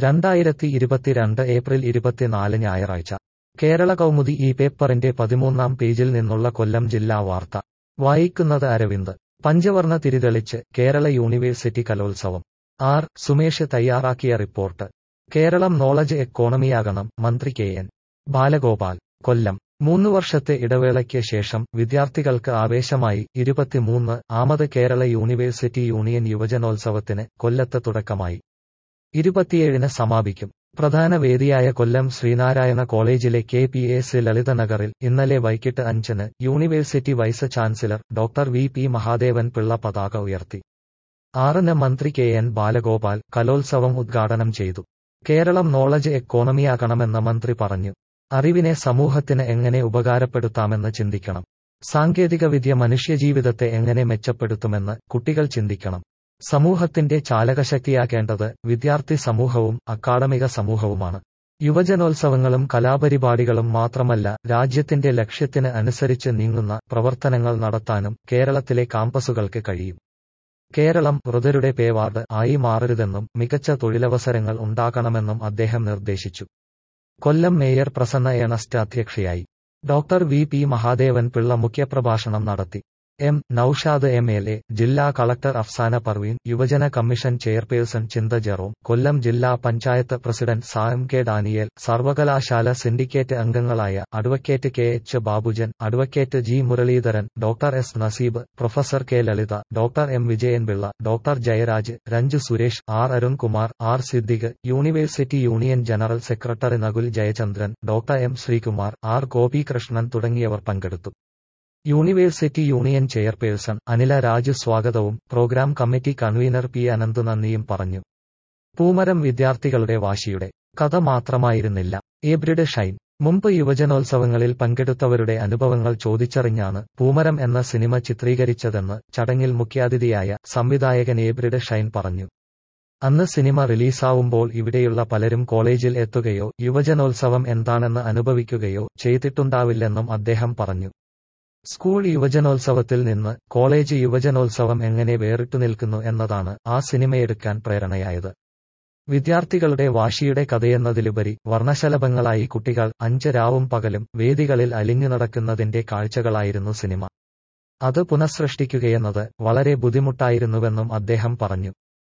രണ്ടായിരത്തി ഇരുപത്തിരണ്ട് ഏപ്രിൽ ഇരുപത്തിനാല് ഞായറാഴ്ച കേരള കൗമുദി ഈ പേപ്പറിന്റെ പതിമൂന്നാം പേജിൽ നിന്നുള്ള കൊല്ലം ജില്ലാ വാർത്ത വായിക്കുന്നത് അരവിന്ദ് പഞ്ചവർണ്ണ തിരിതെളിച്ച് കേരള യൂണിവേഴ്സിറ്റി കലോത്സവം ആർ സുമേഷ് തയ്യാറാക്കിയ റിപ്പോർട്ട് കേരളം നോളജ് എക്കോണമിയാകണം മന്ത്രി കെ എൻ ബാലഗോപാൽ കൊല്ലം മൂന്ന് വർഷത്തെ ഇടവേളയ്ക്ക് ശേഷം വിദ്യാർത്ഥികൾക്ക് ആവേശമായി ഇരുപത്തിമൂന്ന് ആമത് കേരള യൂണിവേഴ്സിറ്റി യൂണിയൻ യുവജനോത്സവത്തിന് കൊല്ലത്ത് തുടക്കമായി ഇരുപത്തിയേഴിന് സമാപിക്കും പ്രധാന വേദിയായ കൊല്ലം ശ്രീനാരായണ കോളേജിലെ കെ പി എസ് ലളിത നഗറിൽ ഇന്നലെ വൈകിട്ട് അഞ്ചിന് university vice chancellor doctor V P Mahadevan Pillai പതാക ഉയർത്തി ആറിന് മന്ത്രി കെ എൻ ബാലഗോപാൽ കലോത്സവം ഉദ്ഘാടനം ചെയ്തു കേരളം നോളജ് എക്കോണമിയാകണമെന്ന് മന്ത്രി പറഞ്ഞു അറിവിനെ സമൂഹത്തിന് എങ്ങനെ ഉപകാരപ്പെടുത്താമെന്ന് ചിന്തിക്കണം സാങ്കേതികവിദ്യ മനുഷ്യജീവിതത്തെ എങ്ങനെ മെച്ചപ്പെടുത്തുമെന്ന് കുട്ടികൾ ചിന്തിക്കണം സമൂഹത്തിന്റെ ചാലകശക്തിയാക്കേണ്ടത് വിദ്യാർത്ഥി സമൂഹവും അക്കാഡമിക സമൂഹവുമാണ് യുവജനോത്സവങ്ങളും കലാപരിപാടികളും മാത്രമല്ല രാജ്യത്തിന്റെ ലക്ഷ്യത്തിന് അനുസരിച്ച് നീങ്ങുന്ന പ്രവർത്തനങ്ങൾ നടത്താനും കേരളത്തിലെ കാമ്പസുകൾക്ക് കഴിയും കേരളം വൃതരുടെ പേവാർഡ് ആയി മാറരുതെന്നും മികച്ച തൊഴിലവസരങ്ങൾ ഉണ്ടാക്കണമെന്നും അദ്ദേഹം നിർദ്ദേശിച്ചു കൊല്ലം മേയർ പ്രസന്ന ഏണസ്റ്റ് അധ്യക്ഷയായി doctor V P Mahadevan Pillai മുഖ്യപ്രഭാഷണം നടത്തി M Noushad M L A ജില്ലാ കളക്ടർ അഫ്സാന പർവീൻ യുവജന commission chairperson Chintha Jerome Kollam ജില്ലാ panchayat president Sam K Daniel സർവകലാശാല സിൻഡിക്കേറ്റ് അംഗങ്ങളായ advocate K H Babujan advocate G Muraleedharan doctor S Naseeb professor K Lalitha doctor M Vijayanpillai doctor Jayaraj Renju Suresh R Arunkumar R Siddique university union general secretary Nakul Jayachandran doctor M Sreekumar R Gopikrishnan തുടങ്ങിയവർ പങ്കെടുത്തു university union chairperson Anila Raju സ്വാഗതവും programme committee convener P Ananth നന്ദിയും പറഞ്ഞു പൂമരം വിദ്യാർത്ഥികളുടെ വാശിയുടെ കഥ മാത്രമായിരുന്നില്ല ഏബ്രിഡ് ഷൈൻ മുമ്പ് യുവജനോത്സവങ്ങളിൽ പങ്കെടുത്തവരുടെ അനുഭവങ്ങൾ ചോദിച്ചറിഞ്ഞാണ് പൂമരം എന്ന സിനിമ ചിത്രീകരിച്ചതെന്ന് ചടങ്ങിൽ മുഖ്യാതിഥിയായ സംവിധായകൻ ഏബ്രിഡ് ഷൈൻ പറഞ്ഞു അന്ന് സിനിമ റിലീസാവുമ്പോൾ ഇവിടെയുള്ള പലരും കോളേജിൽ എത്തുകയോ യുവജനോത്സവം എന്താണെന്ന് അനുഭവിക്കുകയോ ചെയ്തിട്ടുണ്ടാവില്ലെന്നും അദ്ദേഹം പറഞ്ഞു സ്കൂൾ യുവജനോത്സവത്തിൽ നിന്ന് കോളേജ് യുവജനോത്സവം എങ്ങനെ വേറിട്ടു നിൽക്കുന്നു എന്നതാണ് ആ സിനിമയെടുക്കാൻ പ്രേരണയായത് വിദ്യാർത്ഥികളുടെ വാശിയുടെ കഥയെന്നതിലുപരി വർണ്ണശലഭങ്ങളായി കുട്ടികൾ അഞ്ച് രാവും പകലും വേദികളിൽ അലിഞ്ഞു നടക്കുന്നതിന്റെ കാഴ്ചകളായിരുന്നു സിനിമ അത് പുനഃസൃഷ്ടിക്കുകയെന്നത് വളരെ ബുദ്ധിമുട്ടായിരുന്നുവെന്നും അദ്ദേഹം പറഞ്ഞു